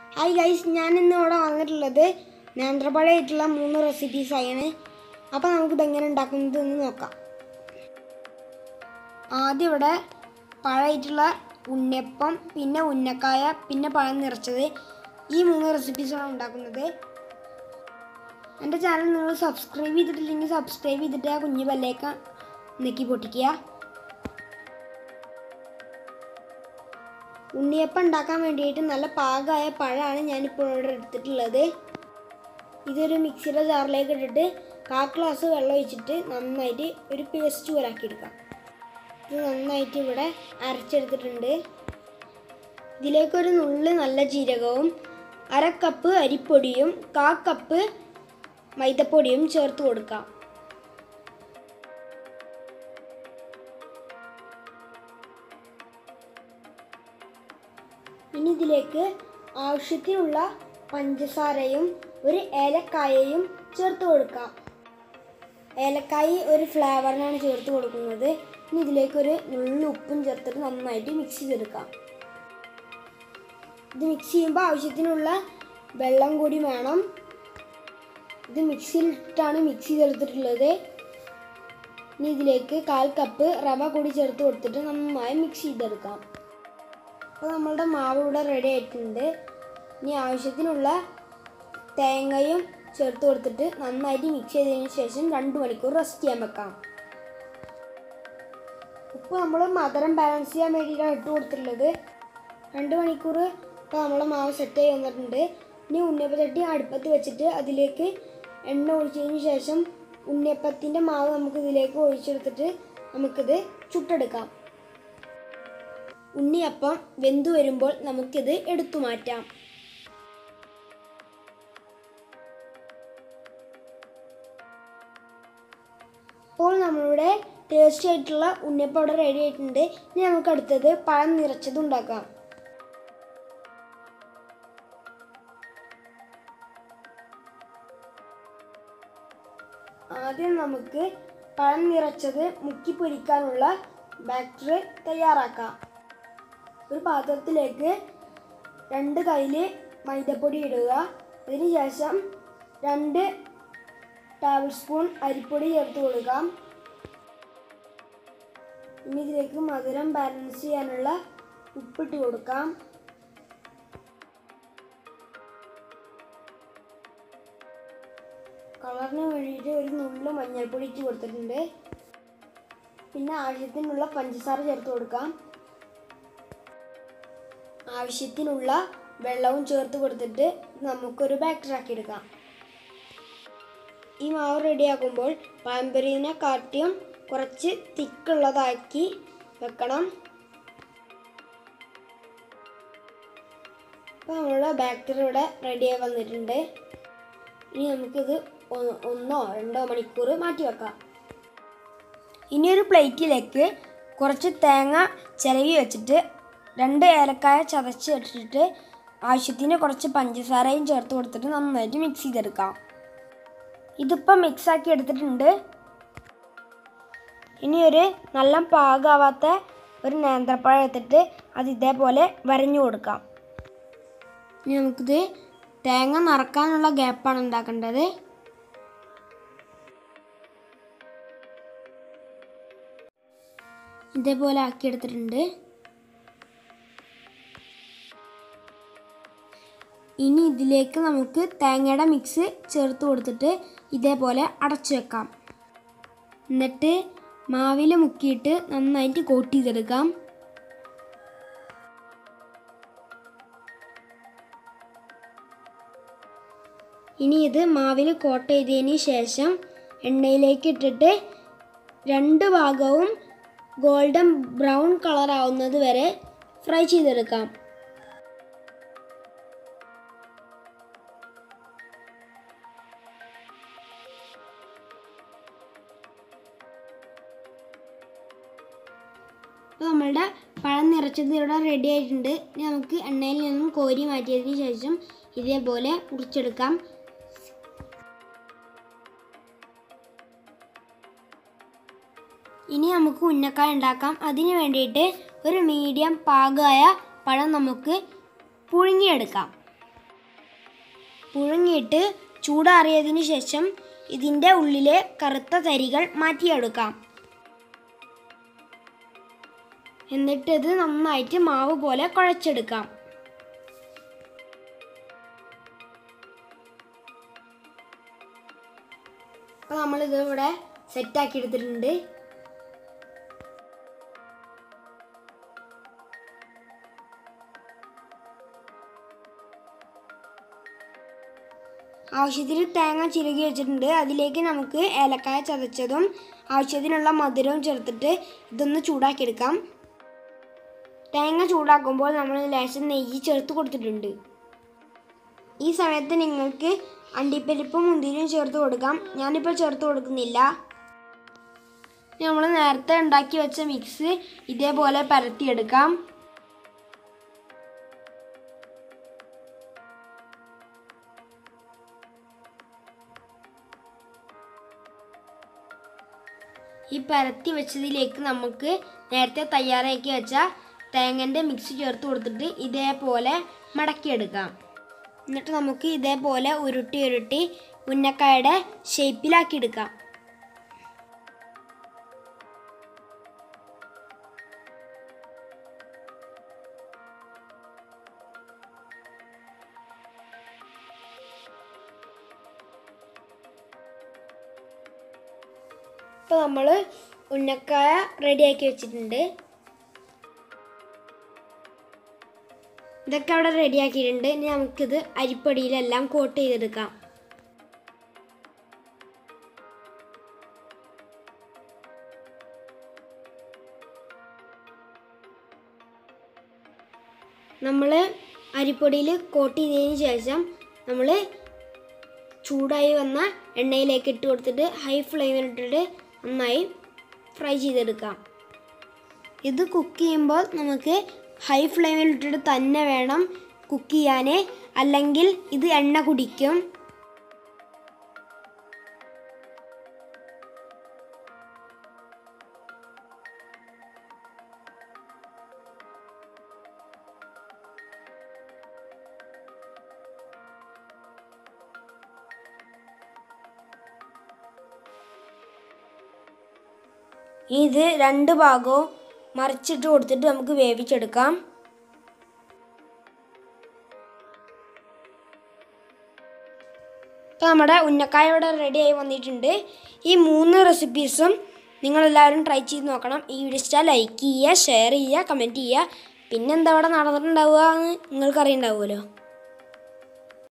hi guys ഞാൻ ഇന്ന് ഇവിടെ വന്നിട്ടുള്ളത് നേന്ത്രപ്പഴമായിട്ടുള്ള മൂന്ന് റെസിപ്പീസ് ആണ് അപ്പോൾ നമുക്കിത് എങ്ങനെ ഉണ്ടാക്കുന്നത് എന്ന് നോക്കാം ആദ്യം ഇവിടെ പഴമായിട്ടുള്ള ഉണ്ണിയപ്പം പിന്നെ ഉന്നക്കായ പിന്നെ പഴം നിറച്ചത് ഈ മൂന്ന് റെസിപ്പീസാണ് ഉണ്ടാക്കുന്നത് എൻ്റെ ചാനൽ നിങ്ങൾ സബ്സ്ക്രൈബ് ചെയ്തിട്ടില്ലെങ്കിൽ സബ്സ്ക്രൈബ് ചെയ്തിട്ട് ആ കുഞ്ഞു ബെല്ലേക്ക് നെക്കി പൊട്ടിക്കുക ഉണ്ണിയപ്പം ഉണ്ടാക്കാൻ വേണ്ടിയിട്ട് നല്ല പാകമായ പഴമാണ് ഞാനിപ്പോൾ ഇവിടെ എടുത്തിട്ടുള്ളത് ഇതൊരു മിക്സിയുടെ ജാറിലേക്ക് ഇട്ടിട്ട് കാ ഗ്ലാസ് വെള്ളം ഒഴിച്ചിട്ട് നന്നായിട്ട് ഒരു പേസ്റ്റ് പോലെ ആക്കിയെടുക്കാം ഇത് നന്നായിട്ട് ഇവിടെ അരച്ചെടുത്തിട്ടുണ്ട് ഇതിലേക്കൊരു നുള്ള് നല്ല ജീരകവും അര കപ്പ് അരിപ്പൊടിയും കാ കപ്പ് മൈദപ്പൊടിയും ചേർത്ത് കൊടുക്കാം ഇനി ഇതിലേക്ക് ആവശ്യത്തിനുള്ള പഞ്ചസാരയും ഒരു ഏലക്കായയും ചേർത്ത് കൊടുക്കാം ഏലക്കായ ഒരു ഫ്ലേവറിനാണ് ചേർത്ത് കൊടുക്കുന്നത് ഇനി ഇതിലേക്ക് ഒരു നുള്ളി ഉപ്പും ചേർത്തിട്ട് നന്നായിട്ട് മിക്സ് ചെയ്തെടുക്കാം ഇത് മിക്സ് ചെയ്യുമ്പോൾ ആവശ്യത്തിനുള്ള വെള്ളം കൂടി വേണം ഇത് മിക്സിയിലിട്ടാണ് മിക്സ് ചെയ്തെടുത്തിട്ടുള്ളത് ഇനി ഇതിലേക്ക് കാൽ കപ്പ് റവ കൂടി ചേർത്ത് കൊടുത്തിട്ട് നന്നായി മിക്സ് ചെയ്തെടുക്കാം അപ്പോൾ നമ്മളുടെ മാവ് ഇവിടെ റെഡി ആയിട്ടുണ്ട് ഇനി ആവശ്യത്തിനുള്ള തേങ്ങയും ചേർത്ത് കൊടുത്തിട്ട് നന്നായിട്ട് മിക്സ് ചെയ്തതിന് ശേഷം രണ്ട് മണിക്കൂർ റെസ്റ്റ് ചെയ്യാൻ വെക്കാം ഉപ്പ് നമ്മൾ മധുരം ബാലൻസ് ചെയ്യാൻ വേണ്ടിയിട്ടാണ് ഇട്ട് കൊടുത്തിട്ടുള്ളത് രണ്ട് മണിക്കൂർ ഇപ്പോൾ നമ്മളെ മാവ് സെറ്റ് ആയി വന്നിട്ടുണ്ട് ഇനി ഉണ്ണിയപ്പച്ചട്ടി അടുപ്പത്ത് വെച്ചിട്ട് അതിലേക്ക് എണ്ണ ഒഴിച്ചതിന് ശേഷം ഉണ്ണിയപ്പത്തിൻ്റെ മാവ് നമുക്ക് ഇതിലേക്ക് ഒഴിച്ചെടുത്തിട്ട് നമുക്കിത് ചുട്ടെടുക്കാം ഉണ്ണിയപ്പം വെന്തു വരുമ്പോൾ നമുക്കിത് എടുത്തു മാറ്റാം ഇപ്പോൾ നമ്മളുടെ ടേസ്റ്റി ആയിട്ടുള്ള ഉണ്ണിയപ്പം അവിടെ റെഡി ആയിട്ടുണ്ട് ഇനി നമുക്ക് അടുത്തത് പഴം നിറച്ചത് ഉണ്ടാക്കാം ആദ്യം നമുക്ക് പഴം നിറച്ചത് മുക്കി പൊരിക്കാനുള്ള ബാറ്ററി തയ്യാറാക്കാം ഒരു പാത്രത്തിലേക്ക് രണ്ട് കയ്യിൽ മൈദപ്പൊടി ഇടുക അതിനുശേഷം രണ്ട് ടേബിൾ സ്പൂൺ അരിപ്പൊടി ചേർത്ത് കൊടുക്കാം ഇനി ഇതിലേക്ക് മധുരം ബാലൻസ് ചെയ്യാനുള്ള ഉപ്പിട്ട് കൊടുക്കാം കളറിന് വേണ്ടിയിട്ട് ഒരു നുള്ളു മഞ്ഞൾപ്പൊടി ഇട്ട് കൊടുത്തിട്ടുണ്ട് പിന്നെ ആവശ്യത്തിനുള്ള പഞ്ചസാര ചേർത്ത് കൊടുക്കാം ആവശ്യത്തിനുള്ള വെള്ളവും ചേർത്ത് കൊടുത്തിട്ട് നമുക്കൊരു ബാറ്റർ ആക്കി എടുക്കാം ഈ മാവ് റെഡിയാക്കുമ്പോൾ പാമ്പരീനെ കാട്ടിയും കുറച്ച് തിക്കുള്ളതാക്കി വെക്കണം അപ്പോൾ നമ്മളുടെ ബാറ്ററി ഇവിടെ റെഡിയായി വന്നിട്ടുണ്ട് ഇനി നമുക്കിത് ഒ- ഒന്നോ രണ്ടോ മണിക്കൂർ മാറ്റി വെക്കാം ഇനി ഒരു പ്ലേറ്റിലേക്ക് കുറച്ച് തേങ്ങ ചിരവി വെച്ചിട്ട് രണ്ട് ഏലക്കായ ചതച്ച് ഇട്ടിട്ട് ആവശ്യത്തിന് കുറച്ച് പഞ്ചസാരയും ചേർത്ത് കൊടുത്തിട്ട് നന്നായിട്ട് മിക്സ് ചെയ്തെടുക്കാം ഇതിപ്പോൾ മിക്സാക്കി എടുത്തിട്ടുണ്ട് ഇനി ഒരു നല്ല പാകാവാത്ത ഒരു നേന്ത്രപ്പഴം എടുത്തിട്ട് അത് ഇതേപോലെ വരഞ്ഞു കൊടുക്കാം ഇനി നമുക്കിത് തേങ്ങ നിറക്കാനുള്ള ഗ്യാപ്പാണ് ഉണ്ടാക്കേണ്ടത് ഇതേപോലെ ആക്കിയെടുത്തിട്ടുണ്ട് ഇനി ഇതിലേക്ക് നമുക്ക് തേങ്ങയുടെ മിക്സ് ചേർത്ത് കൊടുത്തിട്ട് ഇതേപോലെ അടച്ചു വെക്കാം എന്നിട്ട് മാവിൽ മുക്കിയിട്ട് നന്നായിട്ട് കോട്ട് ചെയ്തെടുക്കാം ഇനി ഇത് മാവിൽ കോട്ട് ചെയ്തതിന് ശേഷം എണ്ണയിലേക്ക് ഇട്ടിട്ട് രണ്ട് ഭാഗവും ഗോൾഡൻ ബ്രൗൺ കളർ ആവുന്നത് വരെ ഫ്രൈ ചെയ്തെടുക്കാം അപ്പോൾ നമ്മളുടെ പഴം നിറച്ചത് ഇവിടെ റെഡി ആയിട്ടുണ്ട് ഇനി നമുക്ക് എണ്ണയിൽ നിന്നും കോരി മാറ്റിയതിന് ശേഷം ഇതേപോലെ മുറിച്ചെടുക്കാം ഇനി നമുക്ക് ഉന്നക്കായ ഉണ്ടാക്കാം അതിന് വേണ്ടിയിട്ട് ഒരു മീഡിയം പാകമായ പഴം നമുക്ക് പുഴുങ്ങിയെടുക്കാം പുഴുങ്ങിയിട്ട് ചൂടാറിയതിന് ശേഷം ഇതിൻ്റെ ഉള്ളിലെ കറുത്ത തരികൾ മാറ്റിയെടുക്കാം എന്നിട്ട് ഇത് നന്നായിട്ട് മാവ് പോലെ കുഴച്ചെടുക്കാം അപ്പോൾ നമ്മളിത് ഇവിടെ സെറ്റാക്കി എടുത്തിട്ടുണ്ട് ആവശ്യത്തിന് തേങ്ങ ചിരകി വെച്ചിട്ടുണ്ട് അതിലേക്ക് നമുക്ക് ഏലക്കായ ചതച്ചതും ആവശ്യത്തിനുള്ള മധുരവും ചേർത്തിട്ട് ഇതൊന്ന് ചൂടാക്കിയെടുക്കാം തേങ്ങ ചൂടാക്കുമ്പോൾ നമ്മൾ ലേശം നെയ്യ് ചേർത്ത് കൊടുത്തിട്ടുണ്ട് ഈ സമയത്ത് നിങ്ങൾക്ക് അണ്ടിപ്പരിപ്പും മുന്തിരിയും ചേർത്ത് കൊടുക്കാം ഞാനിപ്പോൾ ചേർത്ത് കൊടുക്കുന്നില്ല നമ്മൾ നേരത്തെ ഉണ്ടാക്കി വെച്ച മിക്സ് ഇതേപോലെ പരത്തിയെടുക്കാം ഈ പരത്തി വെച്ചതിലേക്ക് നമുക്ക് നേരത്തെ തയ്യാറാക്കി വെച്ച തേങ്ങൻ്റെ മിക്സ് ചേർത്ത് കൊടുത്തിട്ട് ഇതേപോലെ മടക്കിയെടുക്കാം എന്നിട്ട് നമുക്ക് ഇതേപോലെ ഉരുട്ടി ഉരുട്ടി ഉന്നക്കായുടെ ഷേപ്പിലാക്കി എടുക്കാം ഇപ്പോൾ നമ്മൾ ഉന്നക്കായ റെഡിയാക്കി വെച്ചിട്ടുണ്ട് ഇതൊക്കെ അവിടെ റെഡിയാക്കിയിട്ടുണ്ട് ഇനി നമുക്കിത് അരിപ്പൊടിയിലെല്ലാം കോട്ട് ചെയ്തെടുക്കാം നമ്മൾ അരിപ്പൊടിയിൽ കോട്ട് ചെയ്തതിന് ശേഷം നമ്മൾ ചൂടായി വന്ന എണ്ണയിലേക്ക് ഇട്ട് കൊടുത്തിട്ട് ഹൈ ഫ്ലെയിമിൽ ഇട്ടിട്ട് നന്നായി ഫ്രൈ ചെയ്തെടുക്കാം ഇത് കുക്ക് ചെയ്യുമ്പോൾ നമുക്ക് ഹൈ ഫ്ലെയിമിൽ ഇട്ടിട്ട് തന്നെ വേണം കുക്ക് ചെയ്യാൻ അല്ലെങ്കിൽ ഇത് എണ്ണ കുടിക്കും ഇത് രണ്ട് ഭാഗവും മറിച്ചിട്ട് കൊടുത്തിട്ട് നമുക്ക് വേവിച്ചെടുക്കാം ഇപ്പോൾ നമ്മുടെ ഉന്നക്കായ ഇവിടെ റെഡി ആയി വന്നിട്ടുണ്ട് ഈ മൂന്ന് റെസിപ്പീസും നിങ്ങളെല്ലാവരും ട്രൈ ചെയ്ത് നോക്കണം ഈ വീഡിയോ ഇഷ്ടം ലൈക്ക് ചെയ്യുക ഷെയർ ചെയ്യുക കമൻറ്റ് ചെയ്യുക പിന്നെ എന്താ ഇവിടെ നടന്നിട്ടുണ്ടാവുക എന്ന് നിങ്ങൾക്ക് അറിയുണ്ടാവുമല്ലോ